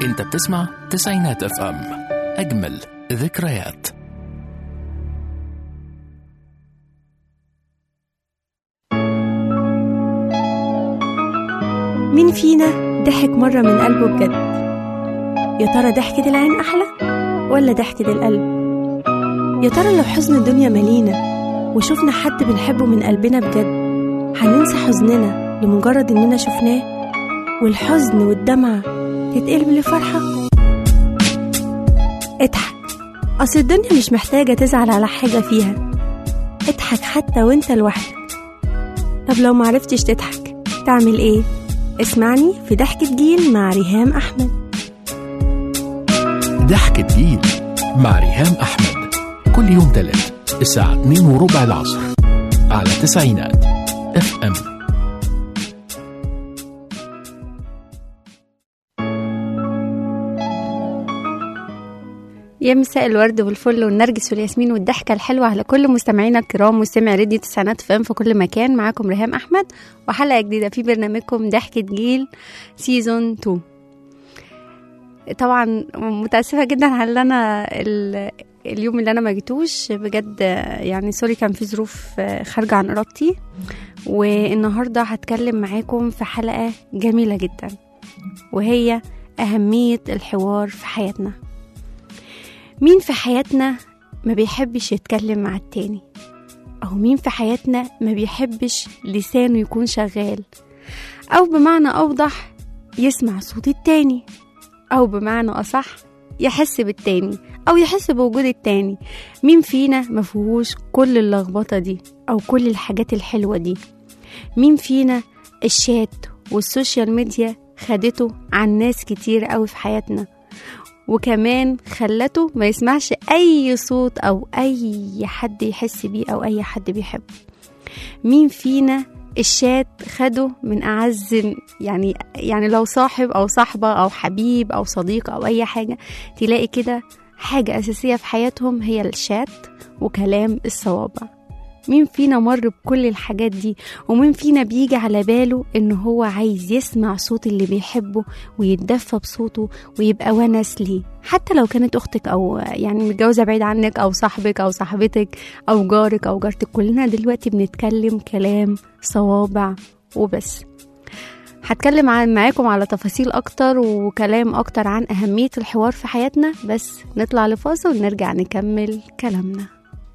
انت بتسمع تسعينات اف ام اجمل ذكريات مين فينا ضحك مرة من قلبه بجد يا ترى ضحكة العين أحلى ولا ضحكة القلب يا ترى لو حزن الدنيا مالينا وشفنا حد بنحبه من قلبنا بجد هننسى حزننا لمجرد إننا شفناه والحزن والدمعة تتقلب لفرحة اضحك أصل الدنيا مش محتاجة تزعل على حاجة فيها اضحك حتى وانت لوحدك طب لو معرفتش تضحك تعمل ايه؟ اسمعني في ضحكة جيل مع ريهام أحمد ضحكة جيل مع ريهام أحمد كل يوم تلات الساعة 2 وربع العصر على تسعينات اف ام يا مساء الورد والفل والنرجس والياسمين والضحكة الحلوة على كل مستمعينا الكرام مستمع راديو تسعينات فام في كل مكان معاكم ريهام أحمد وحلقة جديدة في برنامجكم ضحكة جيل سيزون 2 طبعا متأسفة جدا على اللي أنا ال- اليوم اللي أنا ما جيتوش بجد يعني سوري كان في ظروف خارجة عن إرادتي والنهاردة هتكلم معاكم في حلقة جميلة جدا وهي أهمية الحوار في حياتنا مين في حياتنا ما بيحبش يتكلم مع التاني أو مين في حياتنا ما بيحبش لسانه يكون شغال أو بمعنى أوضح يسمع صوت التاني أو بمعنى أصح يحس بالتاني أو يحس بوجود التاني مين فينا مفيهوش كل اللخبطة دي أو كل الحاجات الحلوة دي مين فينا الشات والسوشيال ميديا خدته عن ناس كتير قوي في حياتنا وكمان خلته ما يسمعش اي صوت او اي حد يحس بيه او اي حد بيحبه مين فينا الشات خده من اعز يعني يعني لو صاحب او صاحبه او حبيب او صديق او اي حاجه تلاقي كده حاجه اساسيه في حياتهم هي الشات وكلام الصوابع مين فينا مر بكل الحاجات دي ومين فينا بيجي على باله ان هو عايز يسمع صوت اللي بيحبه ويتدفى بصوته ويبقى ونس ليه حتى لو كانت اختك او يعني متجوزه بعيد عنك او صاحبك او صاحبتك او جارك او جارتك كلنا دلوقتي بنتكلم كلام صوابع وبس هتكلم عن معاكم على تفاصيل اكتر وكلام اكتر عن اهميه الحوار في حياتنا بس نطلع لفاصل ونرجع نكمل كلامنا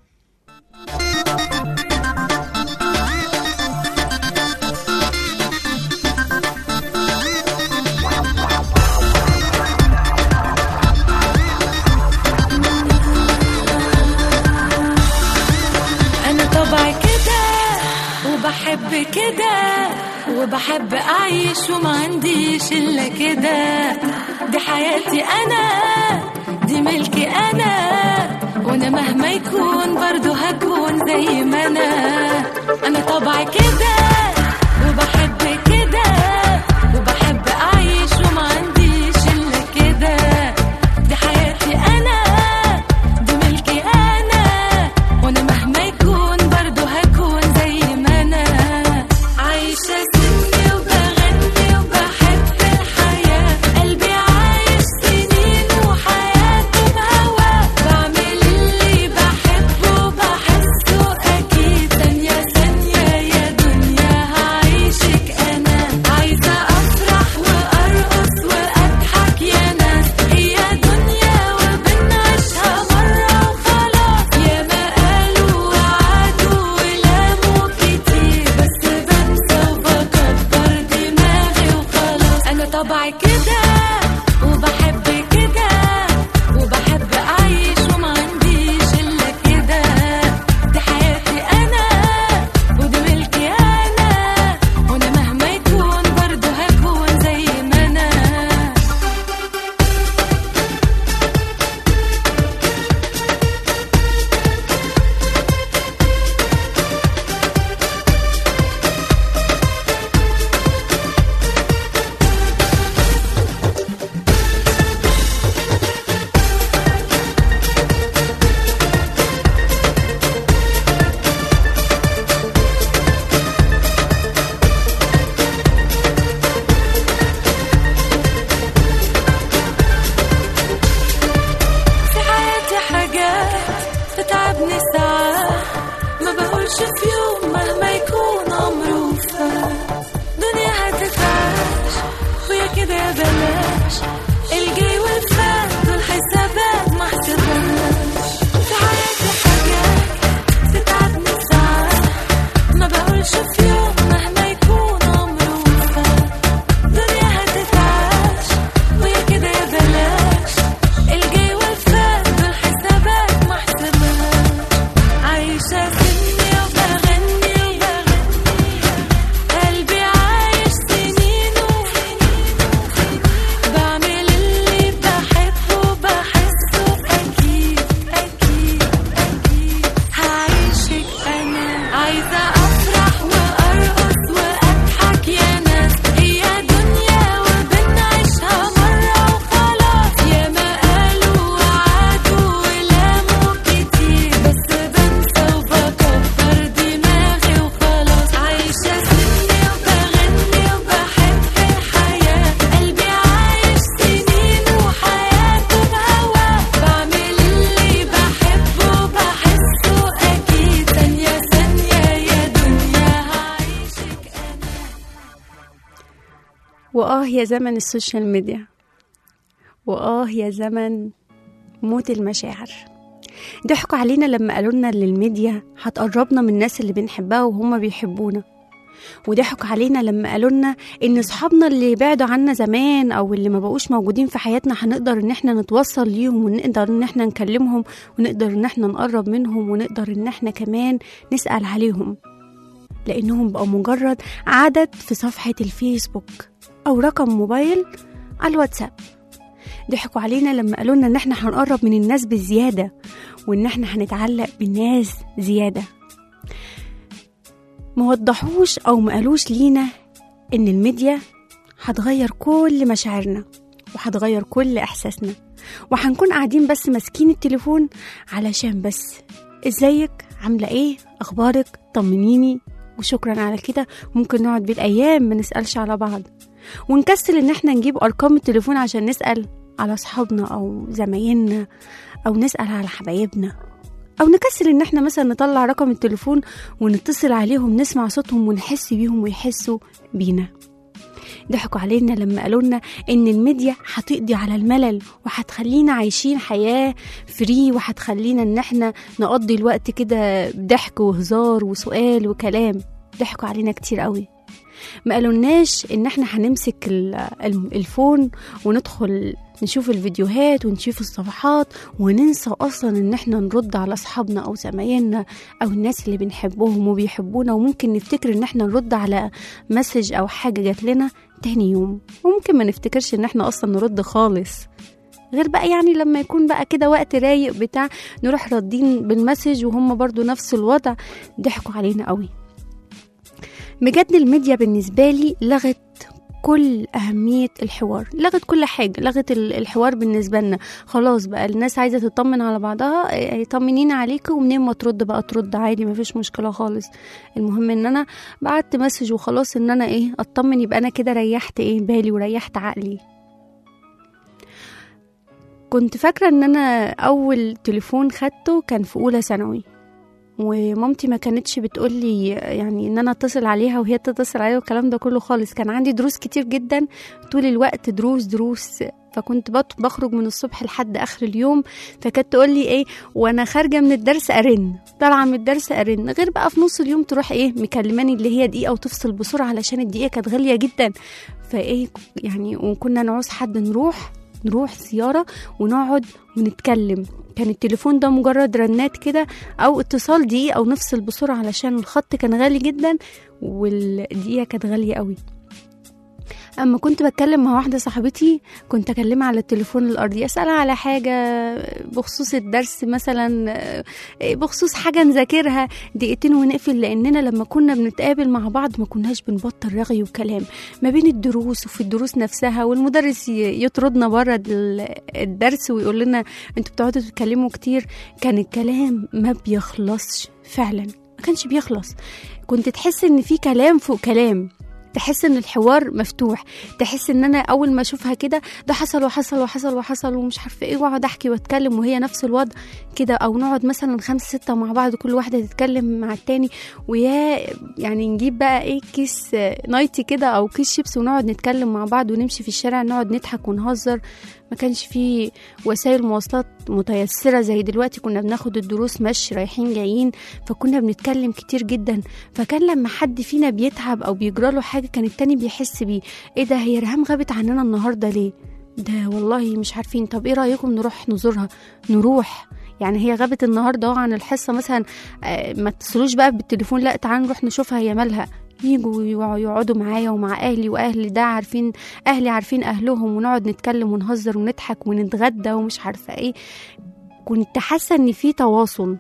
أنا طبعي كده وبحب كده وبحب أعيش وما عنديش إلا كده دي حياتي أنا دي ملكي أنا وأنا مهما يكون برضو هكون زي ما أنا أنا طبعي كده وبحب كده وبحب أعيش وما عنديش إلا كده دي حياتي أنا دي ملكي أنا وأنا مهما يكون برضو هكون زي ما أنا عايشة سني وبغني وبحب الحياة قلبي عايش سنين وحياته بهواه بعمل اللي بحبه وبحسه أكيد ثانية ثانية يا دنيا هعيشك أنا عايزة أفرح وأرقص وأضحك يا ناس هي دنيا وبنعيشها مرة وخلاص يا ما قالوا وعدوا ولاموا كتير بس بنسى وبكبر دماغي وخلاص أنا طبعي كده وبحب كده وبحب أعيش وما عنديش إلا كده دي حياتي أنا ودي ملكي أنا وأنا مهما يكون برضه هكون زي ما أنا وآه يا زمن السوشيال ميديا وآه يا زمن موت المشاعر ضحكوا علينا لما قالوا لنا ان الميديا هتقربنا من الناس اللي بنحبها وهم بيحبونا وضحكوا علينا لما قالوا لنا ان اصحابنا اللي بعدوا عنا زمان او اللي ما بقوش موجودين في حياتنا هنقدر ان احنا نتوصل ليهم ونقدر ان احنا نكلمهم ونقدر ان احنا نقرب منهم ونقدر ان احنا كمان نسأل عليهم لانهم بقوا مجرد عدد في صفحة الفيسبوك او رقم موبايل على الواتساب ضحكوا علينا لما قالوا لنا ان احنا هنقرب من الناس بزيادة وان احنا هنتعلق بالناس زيادة موضحوش او ما قالوش لينا ان الميديا هتغير كل مشاعرنا وهتغير كل احساسنا وهنكون قاعدين بس ماسكين التليفون علشان بس ازيك عامله ايه اخبارك طمنيني وشكرا على كده ممكن نقعد بالايام ما نسالش على بعض ونكسل ان احنا نجيب ارقام التليفون عشان نسال على اصحابنا او زمايلنا او نسال على حبايبنا او نكسل ان احنا مثلا نطلع رقم التليفون ونتصل عليهم نسمع صوتهم ونحس بيهم ويحسوا بينا ضحكوا علينا لما قالوا لنا ان الميديا هتقضي على الملل وهتخلينا عايشين حياه فري وهتخلينا ان احنا نقضي الوقت كده بضحك وهزار وسؤال وكلام ضحكوا علينا كتير قوي ما قالولناش ان احنا هنمسك ال- ال- الفون وندخل نشوف الفيديوهات ونشوف الصفحات وننسى اصلا ان احنا نرد على اصحابنا او زمايلنا او الناس اللي بنحبهم وبيحبونا وممكن نفتكر ان احنا نرد على مسج او حاجه جات لنا تاني يوم وممكن ما نفتكرش ان احنا اصلا نرد خالص غير بقى يعني لما يكون بقى كده وقت رايق بتاع نروح ردين بالمسج وهم برضو نفس الوضع ضحكوا علينا قوي بجد الميديا بالنسبة لي لغت كل أهمية الحوار لغت كل حاجة لغت ال- الحوار بالنسبة لنا خلاص بقى الناس عايزة تطمن على بعضها إيه، طمنين عليك ومنين ما ترد بقى ترد عادي مفيش مشكلة خالص المهم ان انا بعت مسج وخلاص ان انا ايه اطمن يبقى انا كده ريحت ايه بالي وريحت عقلي كنت فاكرة ان انا اول تليفون خدته كان في اولى ثانوي ومامتي ما كانتش بتقول لي يعني ان انا اتصل عليها وهي تتصل عليا والكلام ده كله خالص كان عندي دروس كتير جدا طول الوقت دروس دروس فكنت بط- بخرج من الصبح لحد اخر اليوم فكانت تقول لي ايه وانا خارجه من الدرس ارن طالعه من الدرس ارن غير بقى في نص اليوم تروح ايه مكلماني اللي هي دقيقه وتفصل بسرعه علشان الدقيقه كانت غاليه جدا فايه يعني وكنا نعوز حد نروح نروح زياره ونقعد ونتكلم كان التليفون ده مجرد رنات كده او اتصال دقيقه او نفصل بسرعه علشان الخط كان غالي جدا والدقيقه كانت غاليه قوي اما كنت بتكلم مع واحده صاحبتي كنت اكلمها على التليفون الارضي اسالها على حاجه بخصوص الدرس مثلا آه، بخصوص حاجه نذاكرها دقيقتين ونقفل لاننا لما كنا بنتقابل مع بعض ما كناش بنبطل رغي وكلام ما بين الدروس وفي الدروس نفسها والمدرس ي- يطردنا بره ال- الدرس ويقول لنا انتوا بتقعدوا تتكلموا كتير كان الكلام ما بيخلصش فعلا ما كانش بيخلص كنت تحس ان في كلام فوق كلام تحس ان الحوار مفتوح تحس ان انا اول ما اشوفها كده ده حصل وحصل وحصل وحصل ومش عارفه ايه واقعد احكي واتكلم وهي نفس الوضع كده او نقعد مثلا خمسة ستة مع بعض كل واحدة تتكلم مع التاني ويا يعني نجيب بقى ايه كيس آه، نايتي كده او كيس شيبس ونقعد نتكلم مع بعض ونمشي في الشارع نقعد نضحك ونهزر ما كانش في وسائل مواصلات متيسرة زي دلوقتي كنا بناخد الدروس مشي رايحين جايين فكنا بنتكلم كتير جدا فكان لما حد فينا بيتعب او بيجرى له حاجة كان التاني بيحس بيه ايه ده هي ريهام غابت عننا النهاردة ليه ده والله مش عارفين طب ايه رأيكم نروح نزورها نروح يعني هي غابت النهارده اهو عن الحصه مثلا آه، ما اتصلوش بقى بالتليفون لا تعالوا نروح نشوفها هي مالها يجوا يقعوا- يقعدوا معايا ومع اهلي واهلي ده عارفين اهلي عارفين اهلهم ونقعد نتكلم ونهزر ونضحك ونتغدى ومش عارفه ايه كنت حاسه ان في تواصل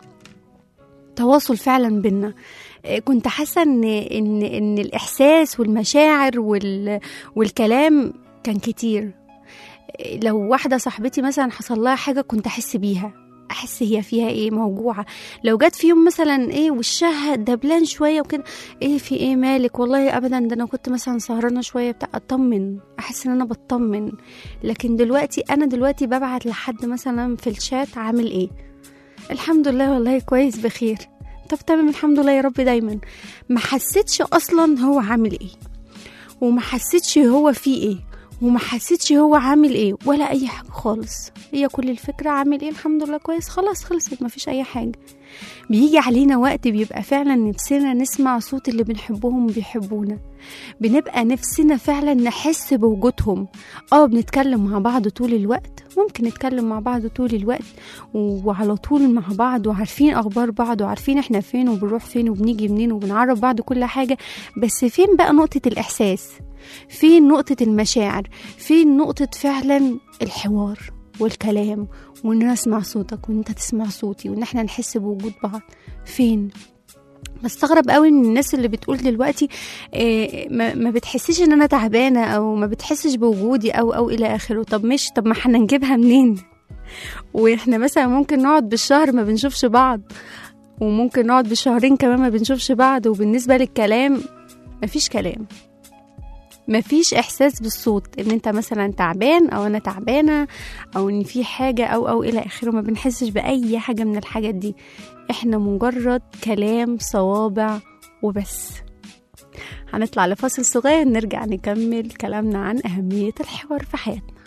تواصل فعلا بينا إيه، كنت حاسه ان ان ان الاحساس والمشاعر وال والكلام كان كتير إيه، لو واحده صاحبتي مثلا حصل لها حاجه كنت احس بيها احس هي فيها ايه موجوعه لو جت في يوم مثلا ايه وشها دبلان شويه وكده ايه في ايه مالك والله ابدا ده انا كنت مثلا سهرانه شويه بتاع اطمن احس ان انا بطمن لكن دلوقتي انا دلوقتي ببعت لحد مثلا في الشات عامل ايه الحمد لله والله كويس بخير طب تمام الحمد لله يا رب دايما ما حسيتش اصلا هو عامل ايه وما حسيتش هو فيه ايه وما حسيتش هو عامل ايه ولا اي حاجه خالص هي كل الفكره عامل ايه الحمد لله كويس خلاص خلصت مفيش اي حاجه بيجي علينا وقت بيبقى فعلا نفسنا نسمع صوت اللي بنحبهم وبيحبونا بنبقى نفسنا فعلا نحس بوجودهم اه بنتكلم مع بعض طول الوقت ممكن نتكلم مع بعض طول الوقت وعلى طول مع بعض وعارفين اخبار بعض وعارفين احنا فين وبنروح فين وبنيجي منين وبنعرف بعض كل حاجه بس فين بقى نقطه الاحساس فين نقطه المشاعر فين نقطه فعلا الحوار والكلام وان انا اسمع صوتك وان انت تسمع صوتي وان احنا نحس بوجود بعض فين بستغرب قوي من الناس اللي بتقول دلوقتي إيه ما, ما بتحسيش ان انا تعبانه او ما بتحسش بوجودي او او الى اخره طب مش طب ما احنا نجيبها منين واحنا مثلا ممكن نقعد بالشهر ما بنشوفش بعض وممكن نقعد بالشهرين كمان ما بنشوفش بعض وبالنسبه للكلام مفيش كلام مفيش احساس بالصوت ان انت مثلا تعبان او انا تعبانه او ان في حاجه او او الى اخره ما بنحسش باي حاجه من الحاجات دي احنا مجرد كلام صوابع وبس هنطلع لفاصل صغير نرجع نكمل كلامنا عن اهميه الحوار في حياتنا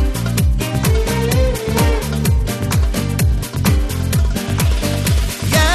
يا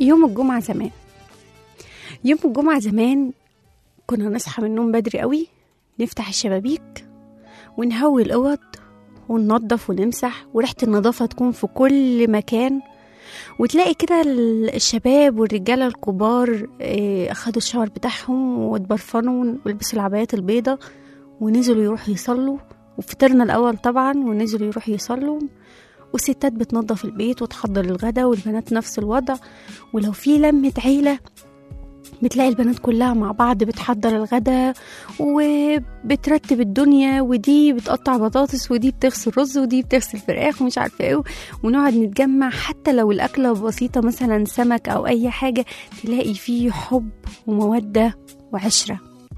يوم الجمعة زمان يوم الجمعة زمان كنا نصحى من النوم بدري قوي نفتح الشبابيك ونهوي الأوض وننظف ونمسح وريحة النظافة تكون في كل مكان وتلاقي كده ال- الشباب والرجالة الكبار آه، أخدوا الشاور بتاعهم واتبرفنوا ولبسوا العبايات البيضة ونزلوا يروحوا يصلوا وفطرنا الأول طبعا ونزلوا يروحوا يصلوا والستات بتنظف البيت وتحضر الغدا والبنات نفس الوضع ولو في لمة عيلة بتلاقي البنات كلها مع بعض بتحضر الغدا وبترتب الدنيا ودي بتقطع بطاطس ودي بتغسل رز ودي بتغسل فراخ ومش عارفه ايه ونقعد نتجمع حتى لو الاكله بسيطه مثلا سمك او اي حاجه تلاقي فيه حب وموده وعشره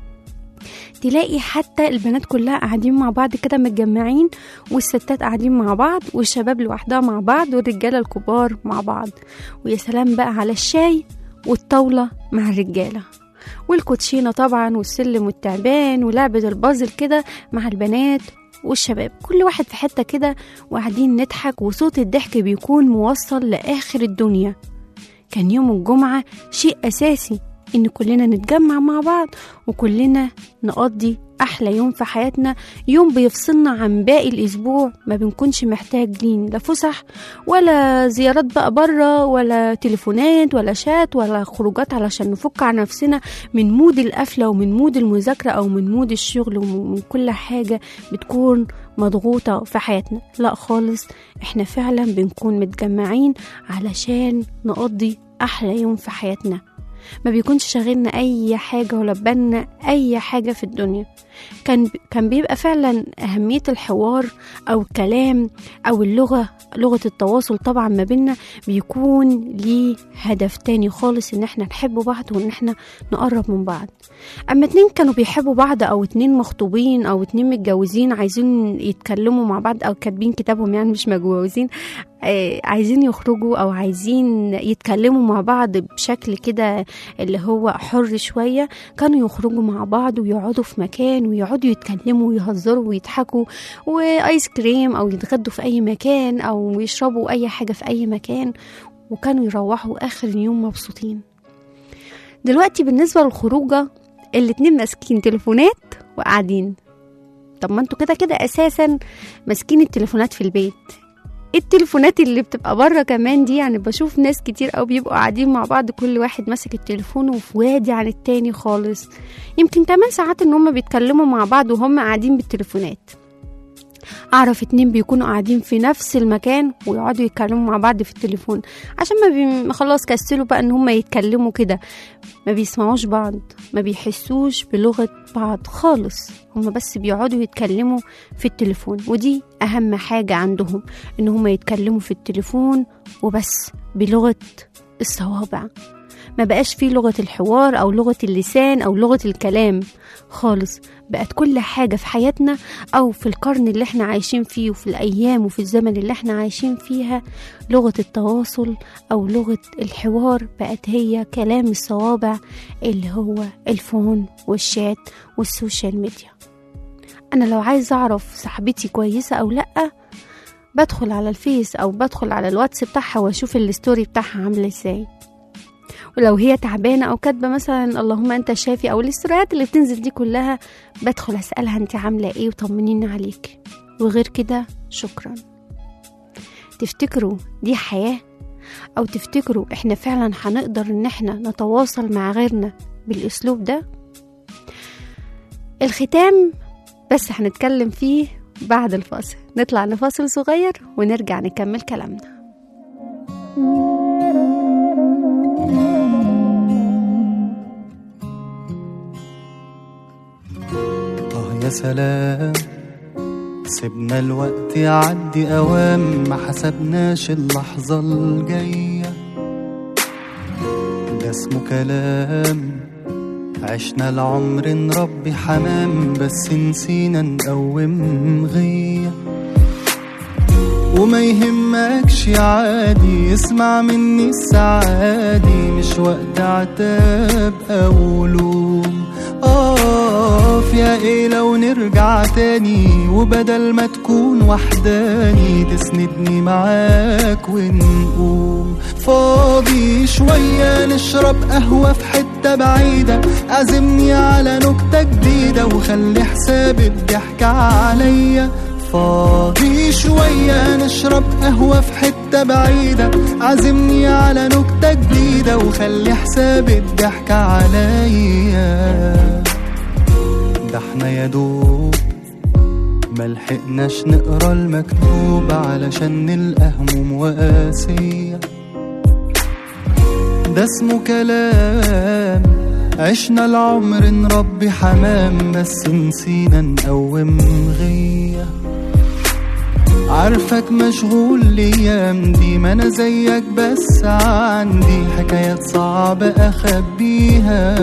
تلاقي حتى البنات كلها قاعدين مع بعض كده متجمعين والستات قاعدين مع بعض والشباب لوحدها مع بعض والرجاله الكبار مع بعض ويا سلام بقى على الشاي والطاوله مع الرجاله والكوتشينه طبعا والسلم والتعبان ولعبه البازل كده مع البنات والشباب كل واحد في حته كده وقاعدين نضحك وصوت الضحك بيكون موصل لاخر الدنيا كان يوم الجمعه شيء اساسي ان كلنا نتجمع مع بعض وكلنا نقضي احلى يوم في حياتنا يوم بيفصلنا عن باقي الاسبوع ما بنكونش محتاجين لا فسح ولا زيارات بقى بره ولا تليفونات ولا شات ولا خروجات علشان نفك عن نفسنا من مود القفله ومن مود المذاكره او من مود الشغل ومن كل حاجه بتكون مضغوطه في حياتنا لا خالص احنا فعلا بنكون متجمعين علشان نقضي احلى يوم في حياتنا ما بيكونش شاغلنا اي حاجه ولا بالنا اي حاجه في الدنيا كان كان بيبقى فعلا اهميه الحوار او الكلام او اللغه لغه التواصل طبعا ما بينا بيكون ليه هدف تاني خالص ان احنا نحب بعض وان احنا نقرب من بعض اما اتنين كانوا بيحبوا بعض او اتنين مخطوبين او اتنين متجوزين عايزين يتكلموا مع بعض او كاتبين كتابهم يعني مش متجوزين آه، عايزين يخرجوا او عايزين يتكلموا مع بعض بشكل كده اللي هو حر شويه كانوا يخرجوا مع بعض ويقعدوا في مكان ويقعدوا يتكلموا ويهزروا ويضحكوا وايس كريم او يتغدوا في اي مكان او يشربوا اي حاجه في اي مكان وكانوا يروحوا اخر اليوم مبسوطين دلوقتي بالنسبه للخروجه الاتنين ماسكين تليفونات وقاعدين طب ما انتوا كده كده اساسا ماسكين التليفونات في البيت التليفونات اللي بتبقى بره كمان دي يعني بشوف ناس كتير قوي بيبقوا قاعدين مع بعض كل واحد ماسك التليفون وفي وادي عن التاني خالص يمكن كمان ساعات ان هم بيتكلموا مع بعض وهم قاعدين بالتليفونات اعرف اتنين بيكونوا قاعدين في نفس المكان ويقعدوا يتكلموا مع بعض في التليفون عشان ما بي... خلاص كسلوا بقى ان هم يتكلموا كده ما بيسمعوش بعض ما بيحسوش بلغة بعض خالص هم بس بيقعدوا يتكلموا في التليفون ودي اهم حاجة عندهم ان هم يتكلموا في التليفون وبس بلغة الصوابع ما بقاش فيه لغة الحوار أو لغة اللسان أو لغة الكلام خالص بقت كل حاجة في حياتنا أو في القرن اللي احنا عايشين فيه وفي الأيام وفي الزمن اللي احنا عايشين فيها لغة التواصل أو لغة الحوار بقت هي كلام الصوابع اللي هو الفون والشات والسوشيال ميديا أنا لو عايز أعرف صاحبتي كويسة أو لأ بدخل على الفيس أو بدخل على الواتس بتاعها وأشوف الستوري بتاعها عاملة ازاي ولو هي تعبانة أو كاتبة مثلا اللهم أنت شافي أو الاستوريات اللي بتنزل دي كلها بدخل أسألها أنت عاملة إيه وطمنيني عليك وغير كده شكرا تفتكروا دي حياة أو تفتكروا إحنا فعلا هنقدر إن إحنا نتواصل مع غيرنا بالأسلوب ده الختام بس هنتكلم فيه بعد الفاصل نطلع لفاصل صغير ونرجع نكمل كلامنا آه يا سلام سيبنا الوقت يعدي أوام ما حسبناش اللحظة الجاية ده اسمه كلام عشنا العمر نربي حمام بس نسينا نقوم غيه وما يهمكش عادي اسمع مني السعادي مش وقت عتاب او لوم اه في يا ايه لو نرجع تاني وبدل ما تكون وحداني تسندني معاك ونقوم فاضي شوية نشرب قهوة في حتة بعيدة عزمني على نكتة جديدة وخلي حساب الضحكة عليا فاضي شوية نشرب قهوة في حتة بعيدة عزمني على نكتة جديدة وخلي حساب الضحكة عليا ده احنا يا دوب ملحقناش نقرا المكتوب علشان نلقى هموم وقاسية ده اسمه كلام عشنا العمر نربي حمام بس نسينا نقوم غيه عارفك مشغول الايام دي ما انا زيك بس عندي حكايات صعبة اخبيها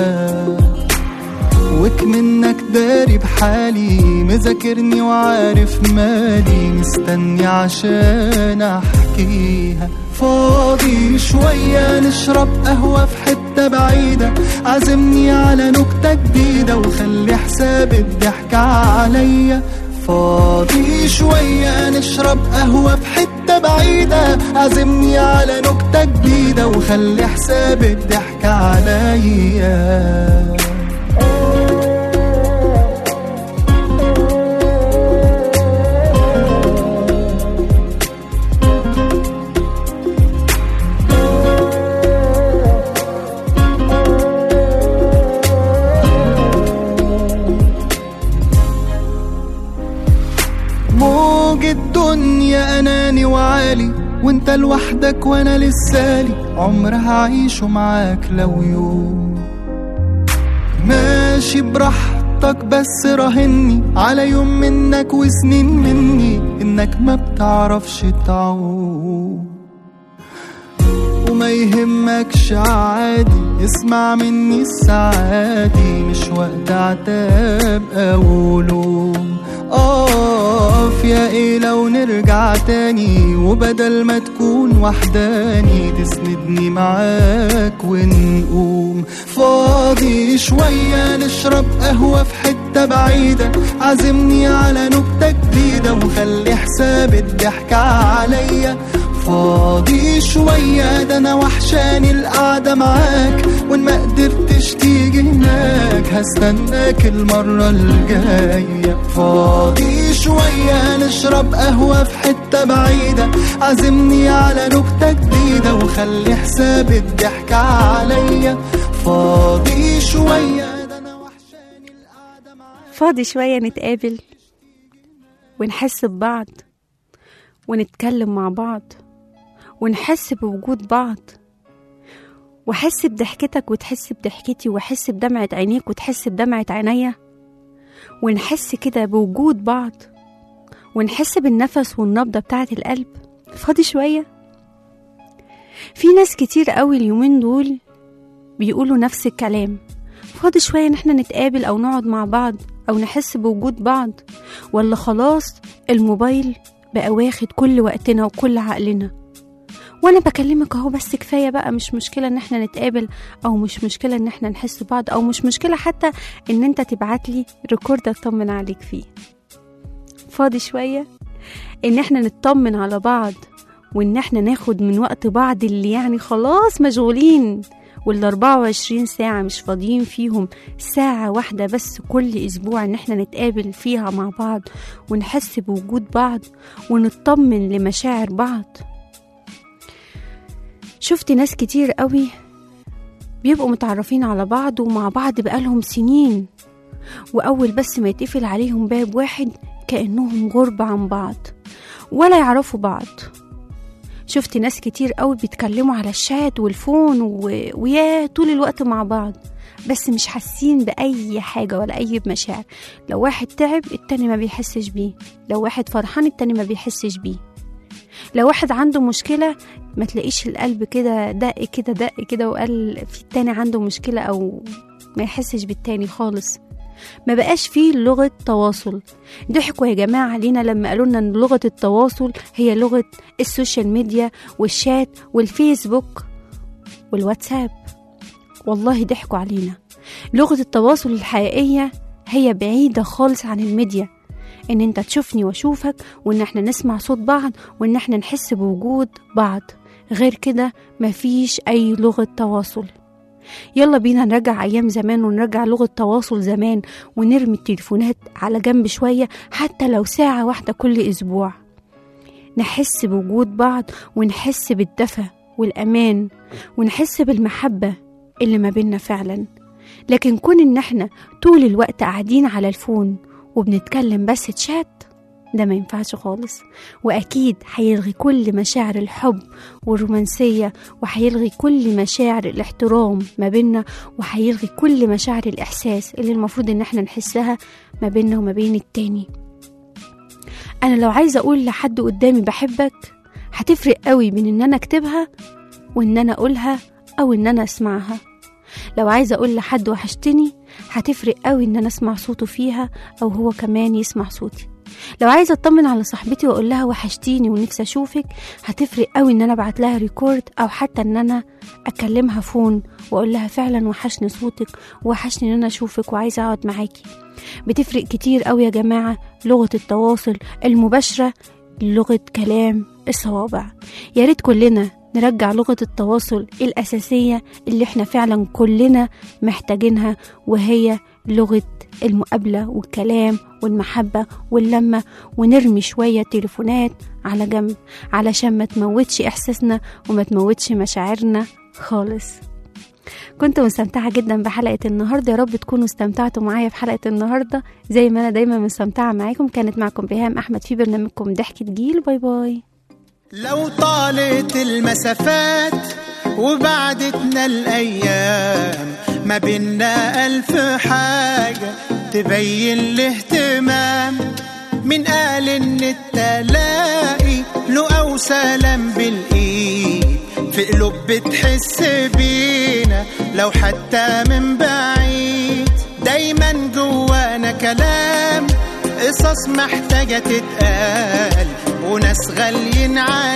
وك منك داري بحالي مذاكرني وعارف مالي مستني عشان احكيها فاضي شوية نشرب قهوة في حتة بعيدة عزمني على نكتة جديدة وخلي حساب الضحكة عليا فاضي شوية نشرب قهوة في حتة بعيدة عزمني على نكتة جديدة وخلي حساب الضحكة عليا موج الدنيا اناني وعالي وانت لوحدك وانا لسالي عمر هعيشه معاك لو يوم ماشي براحتك بس راهني على يوم منك وسنين مني انك ما بتعرفش تعوم وما يهمكش عادي اسمع مني السعادي مش وقت عتاب او لوم اقف يا ايه لو نرجع تاني وبدل ما تكون وحداني تسندني معاك ونقوم فاضي شوية نشرب قهوة في حتة بعيدة عزمني على نكتة جديدة وخلي حساب الضحكة عليا فاضي شوية ده أنا وحشاني القعدة معاك وإن ما قدرتش تيجي هناك هستناك المرة الجاية فاضي شوية نشرب قهوة في حتة بعيدة عزمني على نكتة جديدة وخلي حساب الضحكة عليا فاضي شوية ده أنا وحشاني القعدة معاك فاضي شوية نتقابل ونحس ببعض ونتكلم مع بعض ونحس بوجود بعض وحس بضحكتك وتحس بضحكتي وحس بدمعة عينيك وتحس بدمعة عينيا ونحس كده بوجود بعض ونحس بالنفس والنبضة بتاعة القلب فاضي شوية في ناس كتير قوي اليومين دول بيقولوا نفس الكلام فاضي شوية ان احنا نتقابل او نقعد مع بعض او نحس بوجود بعض ولا خلاص الموبايل بقى واخد كل وقتنا وكل عقلنا وانا بكلمك اهو بس كفايه بقى مش مشكله ان احنا نتقابل او مش مشكله ان احنا نحس بعض او مش مشكله حتى ان انت تبعت لي ريكورد اطمن عليك فيه فاضي شويه ان احنا نطمن على بعض وان احنا ناخد من وقت بعض اللي يعني خلاص مشغولين وال 24 ساعة مش فاضيين فيهم ساعة واحدة بس كل أسبوع إن احنا نتقابل فيها مع بعض ونحس بوجود بعض ونطمن لمشاعر بعض شفت ناس كتير قوي بيبقوا متعرفين على بعض ومع بعض بقالهم سنين وأول بس ما يتقفل عليهم باب واحد كأنهم غرب عن بعض ولا يعرفوا بعض شفت ناس كتير قوي بيتكلموا على الشات والفون و... ويا طول الوقت مع بعض بس مش حاسين بأي حاجة ولا أي مشاعر لو واحد تعب التاني ما بيحسش بيه لو واحد فرحان التاني ما بيحسش بيه لو واحد عنده مشكلة ما تلاقيش القلب كده دق كده دق كده وقال في التاني عنده مشكلة أو ما يحسش بالتاني خالص ما بقاش فيه لغة تواصل ضحكوا يا جماعة علينا لما قالوا لنا ان لغة التواصل هي لغة السوشيال ميديا والشات والفيسبوك والواتساب والله ضحكوا علينا لغة التواصل الحقيقية هي بعيدة خالص عن الميديا ان انت تشوفني واشوفك وان احنا نسمع صوت بعض وان احنا نحس بوجود بعض غير كده مفيش اي لغة تواصل يلا بينا نرجع ايام زمان ونرجع لغة تواصل زمان ونرمي التليفونات على جنب شوية حتى لو ساعة واحدة كل اسبوع نحس بوجود بعض ونحس بالدفى والامان ونحس بالمحبة اللي ما بينا فعلا لكن كون ان احنا طول الوقت قاعدين على الفون وبنتكلم بس تشات ده ما ينفعش خالص واكيد هيلغي كل مشاعر الحب والرومانسيه وهيلغي كل مشاعر الاحترام ما بينا وهيلغي كل مشاعر الاحساس اللي المفروض ان احنا نحسها ما بينا وما بين التاني انا لو عايزه اقول لحد قدامي بحبك هتفرق قوي بين ان انا اكتبها وان انا اقولها او ان انا اسمعها لو عايزه اقول لحد وحشتني هتفرق قوي ان انا اسمع صوته فيها او هو كمان يسمع صوتي لو عايزه اطمن على صاحبتي واقول لها وحشتيني ونفسي اشوفك هتفرق قوي ان انا ابعت لها ريكورد او حتى ان انا اكلمها فون واقول لها فعلا وحشني صوتك وحشني ان انا اشوفك وعايزه اقعد معاكي بتفرق كتير قوي يا جماعه لغه التواصل المباشره لغه كلام الصوابع يا ريت كلنا نرجع لغة التواصل الأساسية اللي احنا فعلا كلنا محتاجينها وهي لغة المقابلة والكلام والمحبة واللمة ونرمي شوية تليفونات على جنب علشان ما تموتش إحساسنا وما تموتش مشاعرنا خالص كنت مستمتعة جدا بحلقة النهاردة يا رب تكونوا استمتعتوا معايا في حلقة النهاردة زي ما أنا دايما مستمتعة معاكم كانت معكم بهام أحمد في برنامجكم ضحكة جيل باي باي لو طالت المسافات وبعدتنا الأيام ما بينا ألف حاجة تبين الاهتمام من قال إن التلاقي له أو سلام بالإيد في قلوب بتحس بينا لو حتى من بعيد دايما جوانا كلام قصص محتاجة تتقال وناس غاليين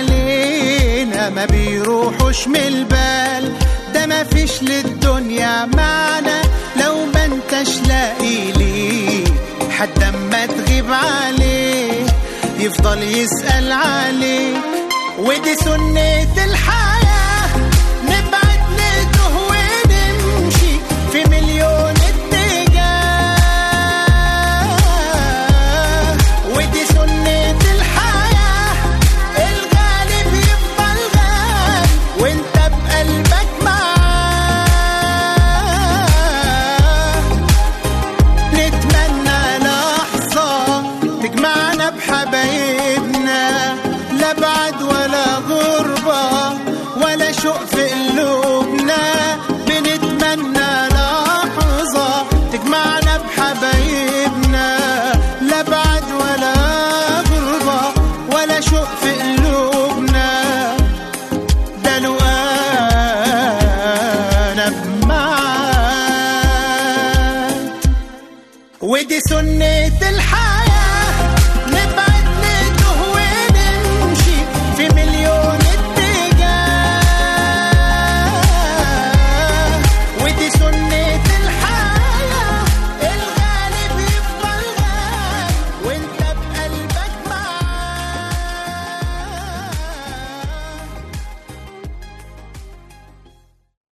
علينا ما بيروحوش من البال ده ما فيش للدنيا معنى لو ما انتش لاقي ليه حد اما تغيب عليه يفضل يسأل عليك ودي سنة الحياة نبعد نتوه ونمشي في مليون اتجاه ودي سنة الحياة الغالب يفضل غالي وانت بقلبك معاه نتمنى لحظة تجمعنا بحبايبنا لا بعد ولا غربة ولا شوق في قلوبنا بنتمنى لحظة تجمعنا بحبايبنا لا بعد ولا غربة ولا شوق في قلوبنا ده لو انا بمعاك ودي سنة الحياة